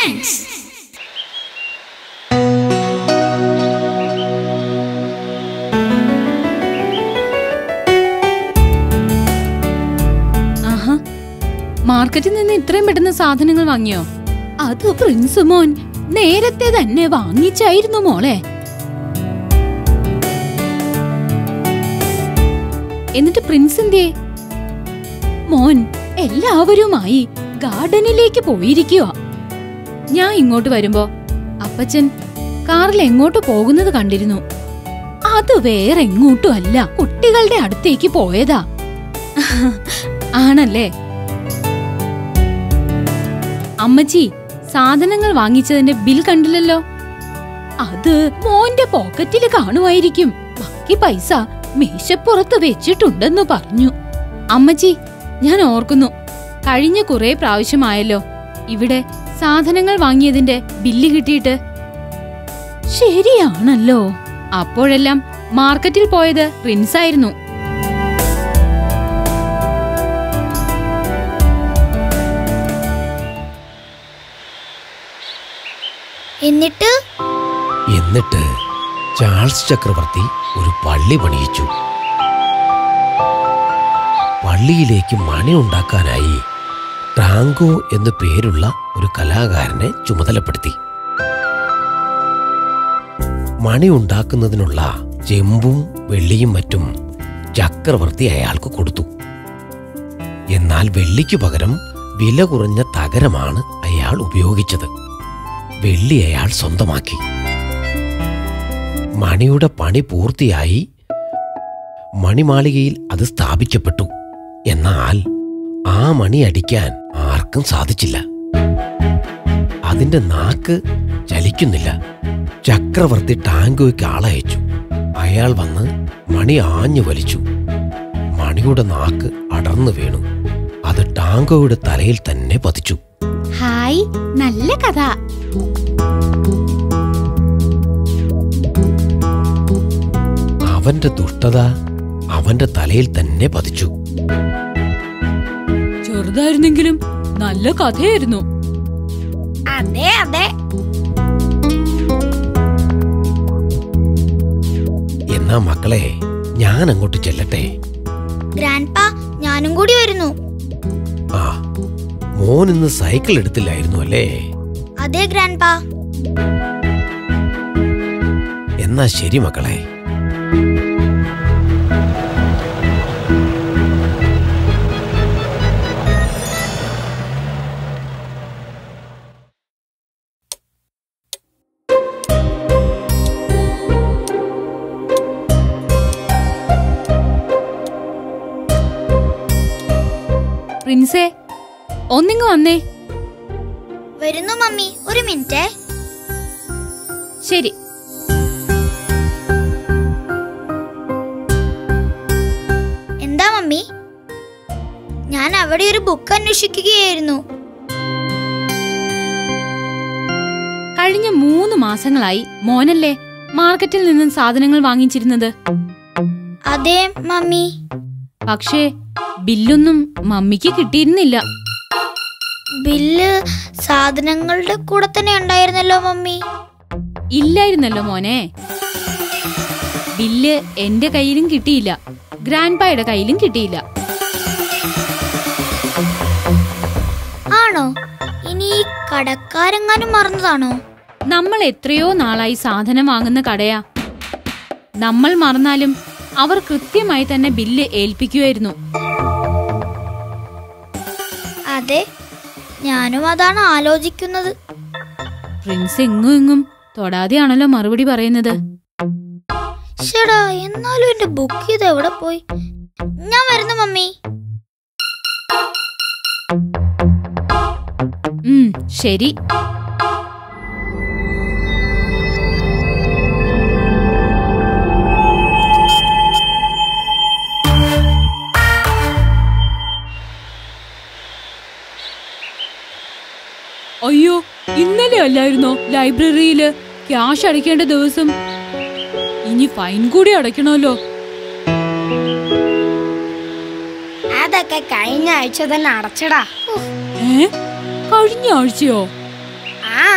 Presents. ആഹാ മാർക്കറ്റിൽ നിന്ന് ഇത്രയും പെട്ടെന്ന് സാധനങ്ങൾ വാങ്ങിയോ അത് പ്രിൻസ് മോൻ നേരത്തെ തന്നെ വാങ്ങിച്ചായിരുന്നു മോളെ എന്നിട്ട് പ്രിൻസ് എന്തേ മോൻ എല്ലാവരുമായി ഗാർഡനിലേക്ക് പോയിരിക്കുക ഞാൻ ഇങ്ങോട്ട് വരുമ്പോ അപ്പച്ചൻ കാറിൽ എങ്ങോട്ട് പോകുന്നത് കണ്ടിരുന്നു അത് വേറെ എങ്ങോട്ടും അല്ല കുട്ടികളുടെ അടുത്തേക്ക് പോയതാ ആണല്ലേ അമ്മച്ചി സാധനങ്ങൾ വാങ്ങിച്ചതിന്റെ ബിൽ കണ്ടില്ലല്ലോ അത് മോന്റെ പോക്കറ്റില് കാണുമായിരിക്കും ബാക്കി പൈസ മേശപ്പുറത്ത് വെച്ചിട്ടുണ്ടെന്ന് പറഞ്ഞു അമ്മച്ചി ഞാൻ ഓർക്കുന്നു കഴിഞ്ഞ കുറെ പ്രാവശ്യമായല്ലോ ഇവിടെ സാധനങ്ങൾ വാങ്ങിയതിന്റെ ബില്ല് കിട്ടിയിട്ട് ശരിയാണല്ലോ അപ്പോഴെല്ലാം മാർക്കറ്റിൽ പോയത് പ്രിൻസ് ആയിരുന്നു എന്നിട്ട് എന്നിട്ട് ചാൾസ് ചക്രവർത്തി ഒരു പള്ളി പണിയിച്ചു പള്ളിയിലേക്ക് മണി ഉണ്ടാക്കാനായി ടാങ്കോ എന്നു പേരുള്ള ഒരു കലാകാരനെ ചുമതലപ്പെടുത്തി മണി ഉണ്ടാക്കുന്നതിനുള്ള ചെമ്പും വെള്ളിയും മറ്റും ചക്രവർത്തി അയാൾക്ക് കൊടുത്തു എന്നാൽ വെള്ളിക്കു പകരം വില കുറഞ്ഞ തകരമാണ് അയാൾ ഉപയോഗിച്ചത് വെള്ളി അയാൾ സ്വന്തമാക്കി മണിയുടെ പണി പൂർത്തിയായി മണിമാളികയിൽ അത് സ്ഥാപിക്കപ്പെട്ടു എന്നാൽ ആ മണി അടിക്കാൻ ആർക്കും സാധിച്ചില്ല അതിന്റെ നാക്ക് ചലിക്കുന്നില്ല ചക്രവർത്തി ടാങ്കോയ്ക്ക് ആളയച്ചു അയാൾ വന്ന് മണി ആഞ്ഞു വലിച്ചു മണിയുടെ നാക്ക് അടർന്നു വീണു അത് ടാങ്കോയുടെ തലയിൽ തന്നെ പതിച്ചു ഹായ് നല്ല കഥ അവന്റെ ദുഷ്ടത അവന്റെ തലയിൽ തന്നെ പതിച്ചു ചെറുതായിരുന്നെങ്കിലും നല്ല കഥയായിരുന്നു അതെ അതെ എന്നാ മക്കളെ ഞാൻ അങ്ങോട്ട് ചെല്ലട്ടെ ഗ്രാൻഡ് പാ ഞാനും കൂടി വരുന്നു ആ മോൻ ഇന്ന് സൈക്കിൾ എടുത്തില്ലായിരുന്നു അല്ലേ അതെ ഗ്രാൻഡ് പാ എന്നാ ശരി മക്കളെ പ്രിൻസേ ഒന്നിങ്ങ് വന്നേ വരുന്നു മമ്മി ഒരു മിനിറ്റ് ശരി എന്താ മമ്മി ഞാൻ അവിടെ ഒരു ബുക്ക് അന്വേഷിക്കുകയായിരുന്നു കഴിഞ്ഞ മൂന്ന് മാസങ്ങളായി മോനല്ലേ മാർക്കറ്റിൽ നിന്നും സാധനങ്ങൾ വാങ്ങിച്ചിരുന്നത് അതെ മമ്മി പക്ഷേ ബില്ലൊന്നും മമ്മിക്ക് കിട്ടിയിരുന്നില്ല ബില്ല് സാധനങ്ങളുടെ കൂടെ തന്നെ ഉണ്ടായിരുന്നല്ലോ മമ്മി ഇല്ലായിരുന്നല്ലോ മോനെ ബില്ല് എന്റെ കയ്യിലും കിട്ടിയില്ല ഗ്രാൻഡ് പായുടെ കയ്യിലും കിട്ടിയില്ല ആണോ ഇനി ഈ കടക്കാരെങ്ങാനും മറന്നതാണോ നമ്മൾ എത്രയോ നാളായി സാധനം വാങ്ങുന്ന കടയാ നമ്മൾ മറന്നാലും അവർ കൃത്യമായി തന്നെ ബില്ല് ഏൽപ്പിക്കുമായിരുന്നു അതെ ഞാനും അതാണ് ആലോചിക്കുന്നത് പ്രിൻസ് എങ്ങും എങ്ങും തൊടാതെയാണല്ലോ മറുപടി പറയുന്നത് ഷടാ എന്നാലും എന്റെ ബുക്ക് ഇത് എവിടെ പോയി ഞാൻ വരുന്നു മമ്മി ഉം ശരി അയ്യോ ഇന്നലെ അല്ലായിരുന്നോ ലൈബ്രറിയില് ക്യാഷ് അടയ്ക്കേണ്ട ദിവസം ഇനി ഫൈൻ കൂടി അടയ്ക്കണമല്ലോ അതൊക്കെ കഴിഞ്ഞ ആഴ്ച തന്നെ അടച്ചടാ ഏ കഴിഞ്ഞ ആഴ്ചയോ ആ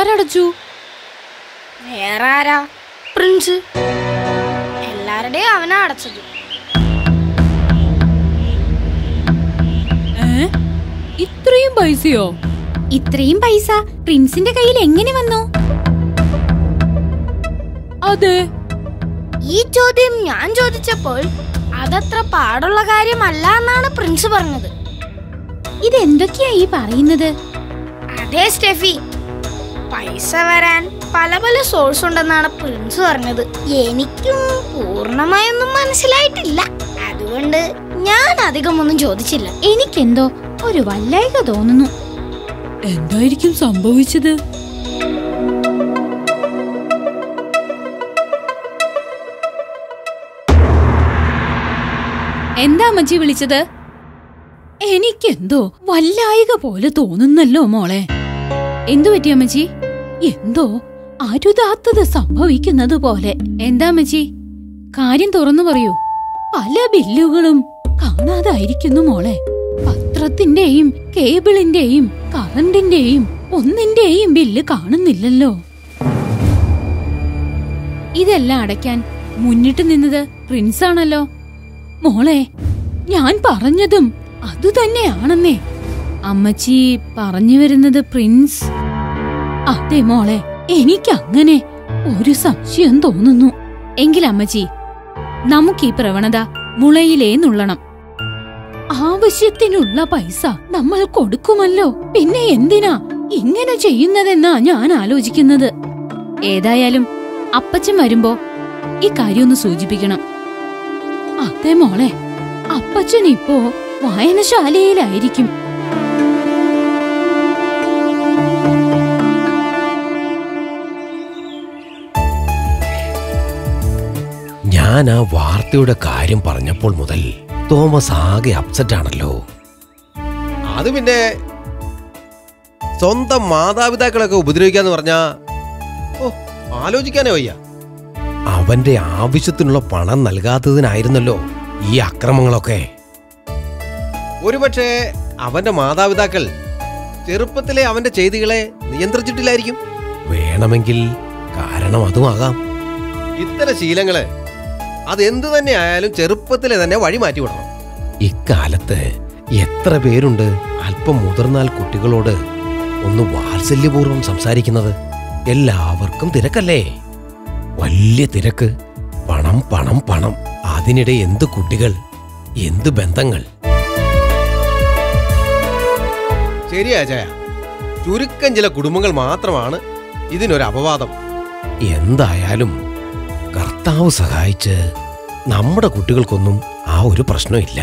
ആരടച്ചു വേറെ ആരാ പ്രിൻസ് എല്ലാവരുടെയും അവനാ അടച്ചത് ഏ ഇത്രയും പൈസയോ ഇത്രയും പൈസ പ്രിൻസിന്റെ കയ്യിൽ എങ്ങനെ വന്നു അതെ ഈ ചോദ്യം ഞാൻ ചോദിച്ചപ്പോൾ അതത്ര പാടുള്ള കാര്യമല്ല എന്നാണ് പ്രിൻസ് പറഞ്ഞത് ഇതെന്തൊക്കെയാ ഈ പറയുന്നത് അതെ സ്റ്റെഫി പൈസ വരാൻ പല പല സോഴ്സ് ഉണ്ടെന്നാണ് പ്രിൻസ് പറഞ്ഞത് എനിക്കും പൂർണ്ണമായൊന്നും മനസ്സിലായിട്ടില്ല അതുകൊണ്ട് ഞാൻ അധികം ഒന്നും ചോദിച്ചില്ല എനിക്കെന്തോ ഒരു വല്ലായിക തോന്നുന്നു എന്തായിരിക്കും സംഭവിച്ചത് എന്താ അമ്മച്ചി വിളിച്ചത് എനിക്കെന്തോ വല്ലായിക പോലെ തോന്നുന്നല്ലോ മോളെ എന്തു പറ്റി അമ്മച്ചി എന്തോ അരുതാത്തത് സംഭവിക്കുന്നത് പോലെ എന്താ അമ്മച്ചി കാര്യം തുറന്നു പറയൂ പല ബില്ലുകളും കാണാതായിരിക്കുന്നു മോളെ പത്രത്തിന്റെയും കേബിളിന്റെയും കറണ്ടിന്റെയും ഒന്നിന്റെയും ബില്ല് കാണുന്നില്ലല്ലോ ഇതെല്ലാം അടയ്ക്കാൻ മുന്നിട്ട് നിന്നത് പ്രിൻസ് ആണല്ലോ മോളെ ഞാൻ പറഞ്ഞതും അതുതന്നെയാണെന്നേ അമ്മച്ചി പറഞ്ഞു വരുന്നത് പ്രിൻസ് അതെ മോളെ എനിക്കങ്ങനെ ഒരു സംശയം തോന്നുന്നു എങ്കിൽ അമ്മച്ചി നമുക്ക് ഈ പ്രവണത മുളയിലേ നുള്ളണം ആവശ്യത്തിനുള്ള പൈസ നമ്മൾ കൊടുക്കുമല്ലോ പിന്നെ എന്തിനാ ഇങ്ങനെ ചെയ്യുന്നതെന്നാ ഞാൻ ആലോചിക്കുന്നത് ഏതായാലും അപ്പച്ചൻ വരുമ്പോ ഈ കാര്യമൊന്ന് സൂചിപ്പിക്കണം അതെ മോളെ അപ്പച്ചൻ ഇപ്പോ വായനശാലയിലായിരിക്കും ഞാൻ ആ വാർത്തയുടെ കാര്യം പറഞ്ഞപ്പോൾ മുതൽ തോമസ് ആകെ അപ്സെറ്റ് ആണല്ലോ അത് പിന്നെ സ്വന്തം മാതാപിതാക്കളൊക്കെ ഉപദ്രവിക്കാന്ന് പറഞ്ഞാ ഓ ആലോചിക്കാനേ വയ്യ അവന്റെ ആവശ്യത്തിനുള്ള പണം നൽകാത്തതിനായിരുന്നല്ലോ ഈ അക്രമങ്ങളൊക്കെ ഒരുപക്ഷെ അവന്റെ മാതാപിതാക്കൾ ചെറുപ്പത്തിലെ അവന്റെ ചെയ്തികളെ നിയന്ത്രിച്ചിട്ടില്ലായിരിക്കും വേണമെങ്കിൽ കാരണം അതുമാകാം ഇത്തരം ശീലങ്ങള് അതെന്തു തന്നെ ആയാലും ചെറുപ്പത്തിലെ തന്നെ വഴി മാറ്റി വിടണം ഇക്കാലത്ത് എത്ര പേരുണ്ട് അല്പം മുതിർന്നാൽ കുട്ടികളോട് ഒന്ന് വാത്സല്യപൂർവ്വം സംസാരിക്കുന്നത് എല്ലാവർക്കും തിരക്കല്ലേ വലിയ തിരക്ക് പണം പണം പണം അതിനിടെ എന്ത് കുട്ടികൾ എന്ത് ബന്ധങ്ങൾ ശരിയാ ചായ ചുരുക്കം ചില കുടുംബങ്ങൾ മാത്രമാണ് ഇതിനൊരു അപവാദം എന്തായാലും കർത്താവ് സഹായിച്ച് നമ്മുടെ കുട്ടികൾക്കൊന്നും ആ ഒരു പ്രശ്നമില്ല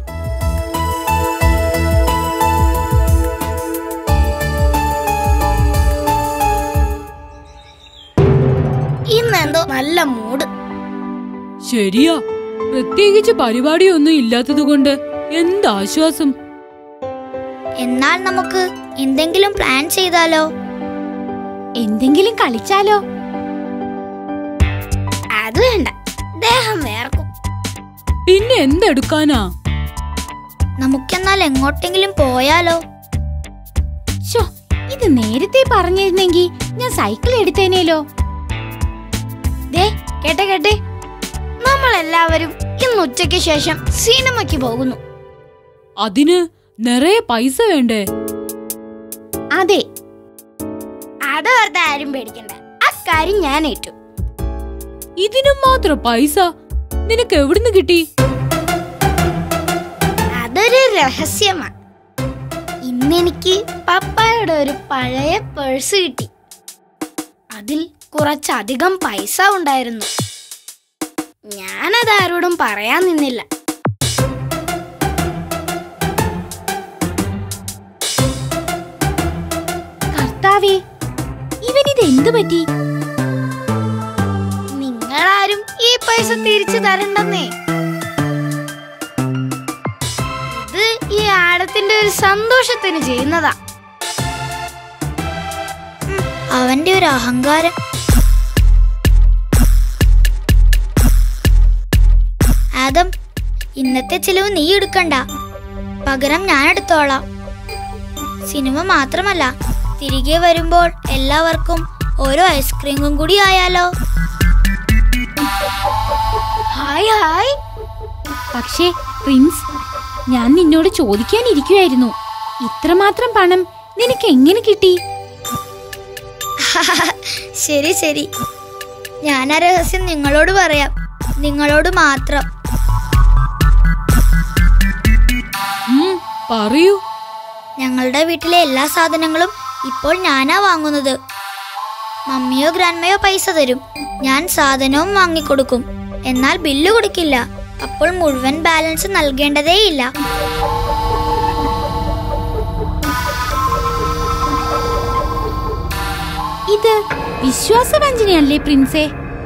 ഇന്ന് എന്തോ നല്ല മൂഡ് ശരിയാ പ്രത്യേകിച്ച് പരിപാടിയൊന്നും ഇല്ലാത്തതുകൊണ്ട് എന്താശ്വാസം എന്നാൽ നമുക്ക് എന്തെങ്കിലും പ്ലാൻ ചെയ്താലോ എന്തെങ്കിലും കളിച്ചാലോ അത് വേണ്ട ദേഹം വേർക്കും പിന്നെ എന്തെടുക്കാനാ നമുക്കെന്നാൽ എങ്ങോട്ടെങ്കിലും പോയാലോ ഷോ ഇത് നേരത്തെ പറഞ്ഞിരുന്നെങ്കിൽ ഞാൻ സൈക്കിൾ എടുത്തേനേലോ ദേ കേട്ടെ കേട്ടെ നമ്മൾ എല്ലാവരും ഇന്ന് ഉച്ചയ്ക്ക് ശേഷം സിനിമയ്ക്ക് പോകുന്നു അതിന് നിറയെ പൈസ വേണ്ടേ അതെ അത് വെറുതെ ആരും പേടിക്കണ്ട അക്കാര്യം ഞാൻ ഏറ്റു ഇതിനും മാത്രം പൈസ നിനക്ക് എവിടുന്ന് കിട്ടി അതൊരു രഹസ്യമാണ് ഇന്നെനിക്ക് പപ്പായുടെ ഒരു പഴയ പേഴ്സ് കിട്ടി അതിൽ കുറച്ചധികം പൈസ ഉണ്ടായിരുന്നു ഞാനത് ആരോടും പറയാൻ നിന്നില്ല കർത്താവേ ഇവനിത് എന്തു പറ്റി നിങ്ങളാരും ഈ പൈസ തിരിച്ചു തരണ്ടെന്നേ ഇത് ഈ ആടത്തിന്റെ ഒരു സന്തോഷത്തിന് ചെയ്യുന്നതാ അവന്റെ ഒരു അഹങ്കാരം ആദം ഇന്നത്തെ ചിലവ് നീ എടുക്കണ്ട പകരം ഞാൻ എടുത്തോളാം സിനിമ മാത്രമല്ല തിരികെ വരുമ്പോൾ എല്ലാവർക്കും ഓരോ ഐസ്ക്രീമും കൂടി ആയാലോ ഹായ് ഹായ് പക്ഷേ പ്രിൻസ് ഞാൻ നിന്നോട് ചോദിക്കാനിരിക്കുമായിരുന്നു ഇത്രമാത്രം പണം നിനക്ക് എങ്ങനെ കിട്ടി ശരി ശരി ഞാൻ ആ രഹസ്യം നിങ്ങളോട് പറയാം നിങ്ങളോട് മാത്രം ഉം, പറയൂ ഞങ്ങളുടെ വീട്ടിലെ എല്ലാ സാധനങ്ങളും ഇപ്പോൾ ഞാനാ വാങ്ങുന്നത് മമ്മിയോ ഗ്രാൻഡ്മയോ പൈസ തരും ഞാൻ സാധനവും വാങ്ങിക്കൊടുക്കും എന്നാൽ ബില്ല് കൊടുക്കില്ല അപ്പോൾ മുഴുവൻ ബാലൻസ് നൽകേണ്ടതേയില്ല ഇത് വിശ്വാസവഞ്ചനയല്ലേ പ്രിൻസേ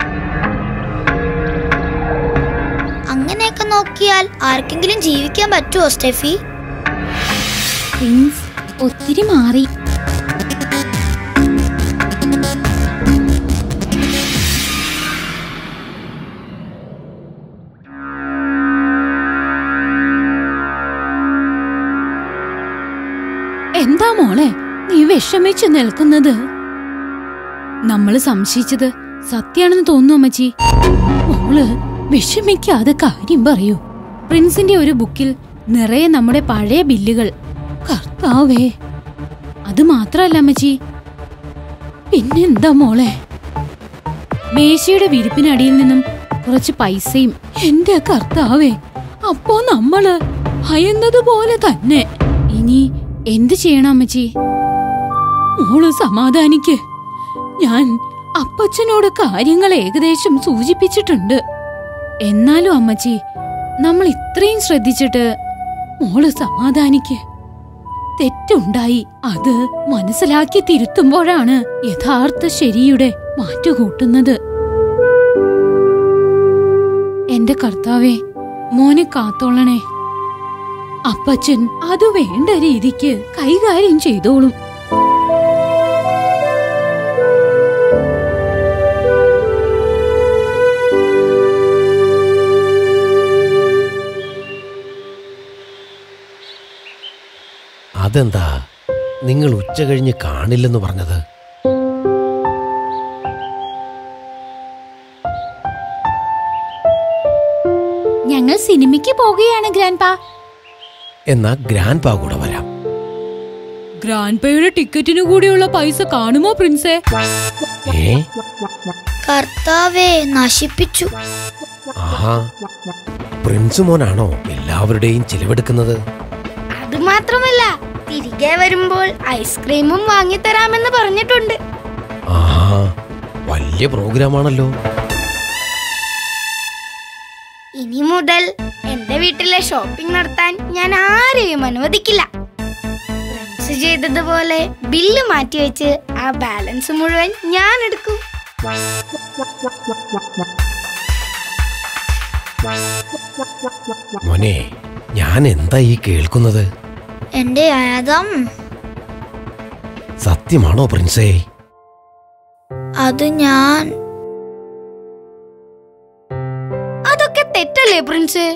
അങ്ങനെയൊക്കെ നോക്കിയാൽ ആർക്കെങ്കിലും ജീവിക്കാൻ പറ്റുമോ സ്റ്റെഫി പ്രിൻസ് ഒത്തിരി മാറി എന്താ മോളെ നീ വിഷമിച്ചു നിൽക്കുന്നത് നമ്മള് സംശയിച്ചത് സത്യാണെന്ന് തോന്നുന്നു അമ്മച്ചി മോള് വിഷമിക്കാതെ കാര്യം പറയൂ പ്രിൻസിന്റെ ഒരു ബുക്കിൽ നിറയെ നമ്മുടെ പഴയ ബില്ലുകൾ കർത്താവേ അത് മാത്രല്ല അമ്മച്ചി പിന്നെന്താ മോളെ മേശയുടെ വിരിപ്പിനടിയിൽ നിന്നും കുറച്ച് പൈസയും എന്റെ കർത്താവേ അപ്പോ നമ്മള് ഭയന്നതുപോലെ തന്നെ ഇനി എന്ത് ചെയ്യണം അമ്മച്ചി മോള് സമാധാനിക്ക് ഞാൻ അപ്പച്ചനോട് കാര്യങ്ങൾ ഏകദേശം സൂചിപ്പിച്ചിട്ടുണ്ട് എന്നാലും അമ്മച്ചി നമ്മൾ ഇത്രയും ശ്രദ്ധിച്ചിട്ട് മോള് സമാധാനിക്ക് തെറ്റുണ്ടായി അത് മനസ്സിലാക്കി തിരുത്തുമ്പോഴാണ് യഥാർത്ഥ ശരിയുടെ മാറ്റുകൂട്ടുന്നത് എന്റെ കർത്താവെ മോനെ കാത്തോളണേ അപ്പച്ചൻ അത് വേണ്ട രീതിക്ക് കൈകാര്യം ചെയ്തോളും അതെന്താ നിങ്ങൾ ഉച്ച കഴിഞ്ഞ് കാണില്ലെന്ന് പറഞ്ഞത് ഞങ്ങൾ സിനിമയ്ക്ക് പോകുകയാണ് ഗ്രാൻപാ എന്നാ ഗ്രാൻഡ് പാ കൂടെ വരാം ഗ്രാൻപയുടെ ടിക്കറ്റിനു കൂടിയുള്ള പൈസ കാണുമോ പ്രിൻസേ ഏ കർത്താവേ നശിപ്പിച്ചു ആഹാ പ്രിൻസ് മോനാണോ എല്ലാവരുടെയും ചിലവെടുക്കുന്നത് അത് മാത്രമല്ല തിരികെ വരുമ്പോൾ ഐസ്ക്രീമും വാങ്ങിത്തരാമെന്ന് പറഞ്ഞിട്ടുണ്ട് ആഹാ വലിയ പ്രോഗ്രാമാണല്ലോ ഇനി മുതൽ എന്റെ വീട്ടിലെ ഷോപ്പിംഗ് നടത്താൻ ഞാൻ ആരെയും അനുവദിക്കില്ല ഫ്രണ്ട്സ് ചെയ്തതുപോലെ ബില്ല് മാറ്റിവെച്ച് ആ ബാലൻസ് മുഴുവൻ ഞാൻ എടുക്കും മോനെ ഞാൻ എന്താ ഈ കേൾക്കുന്നത് എന്റെ ആദം സത്യമാണോ പ്രിൻസേ അത് ഞാൻ അതൊക്കെ തെറ്റല്ലേ പ്രിൻസ്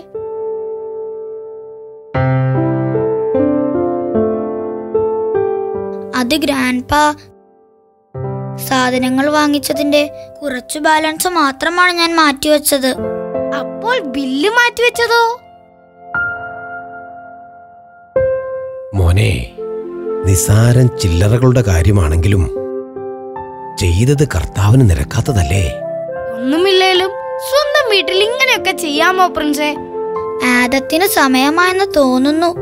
അത് ഗ്രാൻഡ്പ സാധനങ്ങൾ വാങ്ങിച്ചതിന്റെ കുറച്ചു ബാലൻസ് മാത്രമാണ് ഞാൻ മാറ്റിവെച്ചത് അപ്പോൾ ബില്ല് മാറ്റിവെച്ചതോ മോനെ നിസാരം ചില്ലറകളുടെ കാര്യമാണെങ്കിലും ചെയ്തത് കർത്താവിന് നിരക്കാത്തതല്ലേ ഒന്നുമില്ലേലും സ്വന്തം വീട്ടിൽ ഇങ്ങനെയൊക്കെ ചെയ്യാമോ പ്രിൻസേ ആദത്തിന് സമയമായെന്ന് തോന്നുന്നു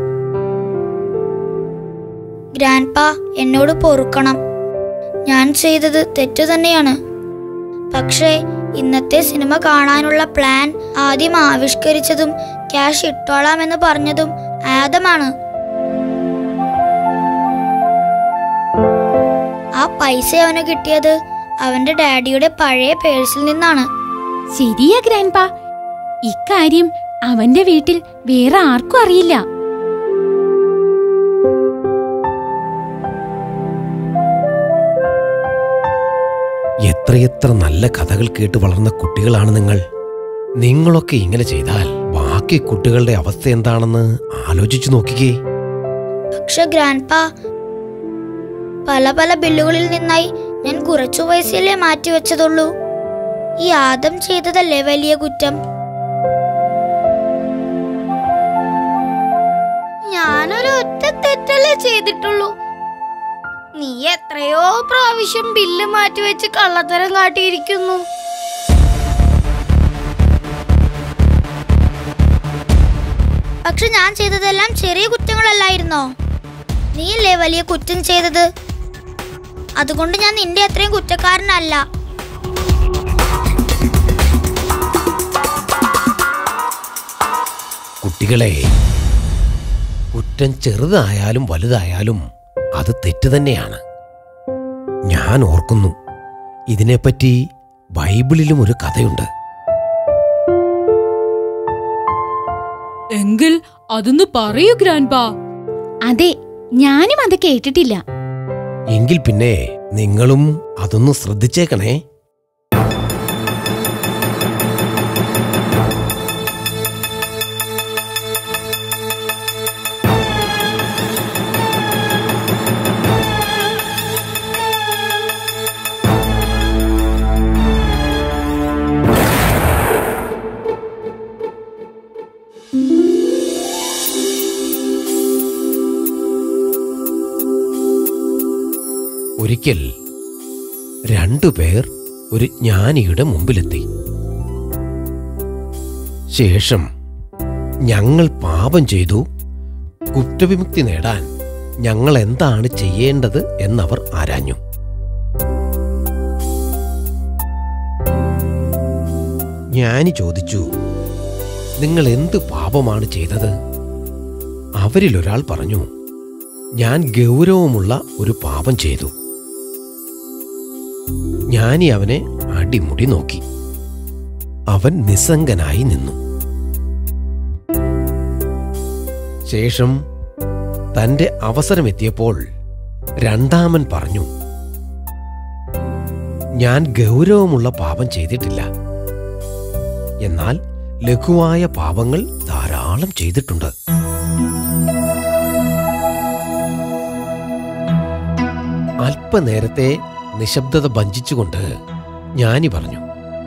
ഗ്രാൻഡ്പ എന്നോട് പൊറുക്കണം ഞാൻ ചെയ്തത് തെറ്റു തന്നെയാണ് പക്ഷേ ഇന്നത്തെ സിനിമ കാണാനുള്ള പ്ലാൻ ആദ്യം ആവിഷ്കരിച്ചതും ക്യാഷ് ഇട്ടോളാമെന്ന് പറഞ്ഞതും ആദമാണ് ആ പൈസ അവന് കിട്ടിയത് അവന്റെ ഡാഡിയുടെ പഴയ പേഴ്സിൽ നിന്നാണ് ശരിയാ ഗ്രാൻപാ ഇക്കാര്യം അവന്റെ വീട്ടിൽ വേറെ ആർക്കും അറിയില്ല എത്രയെത്ര നല്ല കഥകൾ കേട്ട് വളർന്ന കുട്ടികളാണ് നിങ്ങൾ നിങ്ങളൊക്കെ ഇങ്ങനെ ചെയ്താൽ ബാക്കി കുട്ടികളുടെ അവസ്ഥ എന്താണെന്ന് ആലോചിച്ചു നോക്കിക്കേ പക്ഷെ ഗ്രാൻഡ്പ പല പല ബില്ലുകളിൽ നിന്നായി ഞാൻ കുറച്ചു പൈസയല്ലേ മാറ്റിവെച്ചതുള്ളൂ ഈ ആദം ചെയ്തതല്ലേ വലിയ കുറ്റം ഞാനൊരു ഒറ്റ തെറ്റല്ലേ ചെയ്തിട്ടുള്ളൂ നീ എത്രയോ പ്രാവശ്യം ബില്ല് മാറ്റിവെച്ച് കള്ളത്തരം കാട്ടിയിരിക്കുന്നു പക്ഷെ ഞാൻ ചെയ്തതെല്ലാം ചെറിയ കുറ്റങ്ങളല്ലായിരുന്നോ നീയല്ലേ വലിയ കുറ്റം ചെയ്തത് അതുകൊണ്ട് ഞാൻ നിന്റെ അത്രയും കുറ്റക്കാരനല്ല കുട്ടികളെ കുറ്റം ചെറുതായാലും വലുതായാലും അത് തെറ്റ് തന്നെയാണ് ഞാൻ ഓർക്കുന്നു ഇതിനെപ്പറ്റി ബൈബിളിലും ഒരു കഥയുണ്ട് എങ്കിൽ അതൊന്ന് പറയൂ ഗ്രാൻപാ അതെ ഞാനും അത് കേട്ടിട്ടില്ല എങ്കിൽ പിന്നെ നിങ്ങളും അതൊന്ന് ശ്രദ്ധിച്ചേക്കണേ ഒരിക്കൽ രണ്ടുപേർ ഒരു ജ്ഞാനിയുടെ മുമ്പിലെത്തി ശേഷം ഞങ്ങൾ പാപം ചെയ്തു കുറ്റവിമുക്തി നേടാൻ ഞങ്ങൾ എന്താണ് ചെയ്യേണ്ടത് എന്നവർ ആരാഞ്ഞു ജ്ഞാനി ചോദിച്ചു നിങ്ങൾ എന്ത് പാപമാണ് ചെയ്തത് അവരിൽ ഒരാൾ പറഞ്ഞു ഞാൻ ഗൗരവമുള്ള ഒരു പാപം ചെയ്തു ജ്ഞാനി അവനെ അടിമുടി നോക്കി അവൻ നിസ്സംഗനായി നിന്നു ശേഷം തന്റെ അവസരമെത്തിയപ്പോൾ രണ്ടാമൻ പറഞ്ഞു ഞാൻ ഗൗരവമുള്ള പാപം ചെയ്തിട്ടില്ല എന്നാൽ ലഘുവായ പാപങ്ങൾ ധാരാളം ചെയ്തിട്ടുണ്ട് അല്പനേരത്തെ നിശബ്ദത ഭഞ്ചിച്ചുകൊണ്ട് ജ്ഞാനി പറഞ്ഞു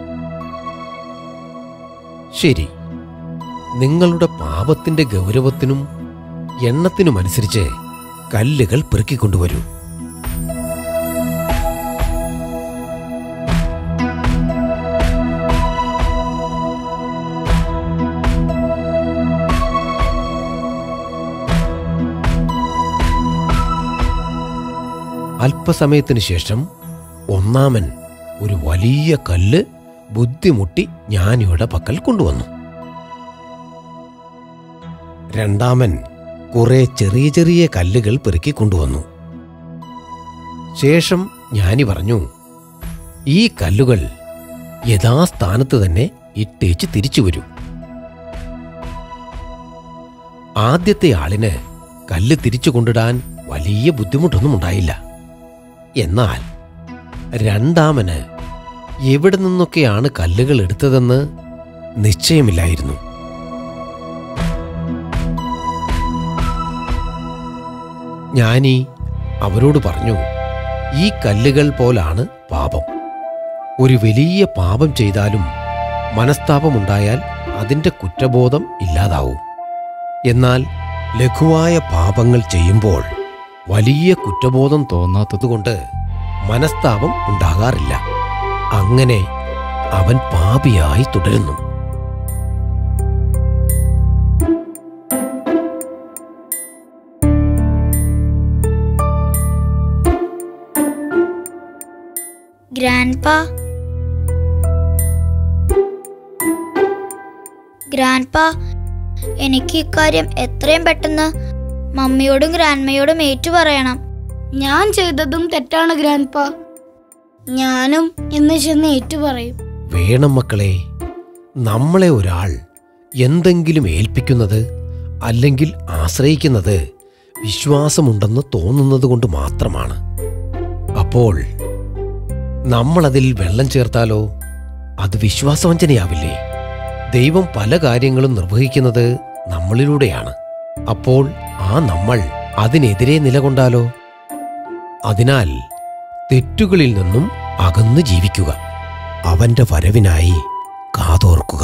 ശരി നിങ്ങളുടെ പാപത്തിന്റെ ഗൗരവത്തിനും എണ്ണത്തിനുമനുസരിച്ച് കല്ലുകൾ പെറുക്കിക്കൊണ്ടുവരൂ അല്പസമയത്തിന് ശേഷം ഒന്നാമൻ ഒരു വലിയ കല്ല് ബുദ്ധിമുട്ടി ജ്ഞാനിയുടെ പക്കൽ കൊണ്ടുവന്നു രണ്ടാമൻ കുറെ ചെറിയ ചെറിയ കല്ലുകൾ പെറുക്കി കൊണ്ടുവന്നു ശേഷം ജ്ഞാനി പറഞ്ഞു ഈ കല്ലുകൾ യഥാസ്ഥാനത്ത് തന്നെ ഇട്ടേച്ച് തിരിച്ചു വരൂ ആദ്യത്തെ ആളിന് കല്ല് തിരിച്ചു കൊണ്ടിടാൻ വലിയ ബുദ്ധിമുട്ടൊന്നും ഉണ്ടായില്ല എന്നാൽ രണ്ടാമന് എവിടെ നിന്നൊക്കെയാണ് കല്ലുകൾ എടുത്തതെന്ന് നിശ്ചയമില്ലായിരുന്നു ജ്ഞാനി അവരോട് പറഞ്ഞു ഈ കല്ലുകൾ പോലാണ് പാപം ഒരു വലിയ പാപം ചെയ്താലും മനസ്താപമുണ്ടായാൽ അതിന്റെ കുറ്റബോധം ഇല്ലാതാവും എന്നാൽ ലഘുവായ പാപങ്ങൾ ചെയ്യുമ്പോൾ വലിയ കുറ്റബോധം തോന്നാത്തതുകൊണ്ട് മനസ്താപം ഉണ്ടാകാറില്ല അങ്ങനെ അവൻ പാപിയായി തുടരുന്നു ഗ്രാൻഡ്പാ ഗ്രാൻഡ്പാ എനിക്ക് ഇക്കാര്യം എത്രയും പെട്ടെന്ന് മമ്മിയോടും ഗ്രാൻഡ്മയോടും ഏറ്റു പറയണം ഞാൻ ചെയ്തതും തെറ്റാണ് ഗ്രാൻഡ്പാ ഞാനും ഇന്ന് ചെന്ന് ഏറ്റു പറയും വേണം മക്കളെ നമ്മളെ ഒരാൾ എന്തെങ്കിലും ഏൽപ്പിക്കുന്നത് അല്ലെങ്കിൽ ആശ്രയിക്കുന്നത് വിശ്വാസമുണ്ടെന്ന് തോന്നുന്നത് കൊണ്ട് മാത്രമാണ് അപ്പോൾ നമ്മളതിൽ വെള്ളം ചേർത്താലോ അത് വിശ്വാസവഞ്ചനയാവില്ലേ ദൈവം പല കാര്യങ്ങളും നിർവഹിക്കുന്നത് നമ്മളിലൂടെയാണ് അപ്പോൾ ആ നമ്മൾ അതിനെതിരെ നിലകൊണ്ടാലോ അതിനാൽ തെറ്റുകളിൽ നിന്നും അകന്നു ജീവിക്കുക അവന്റെ വരവിനായി കാതോർക്കുക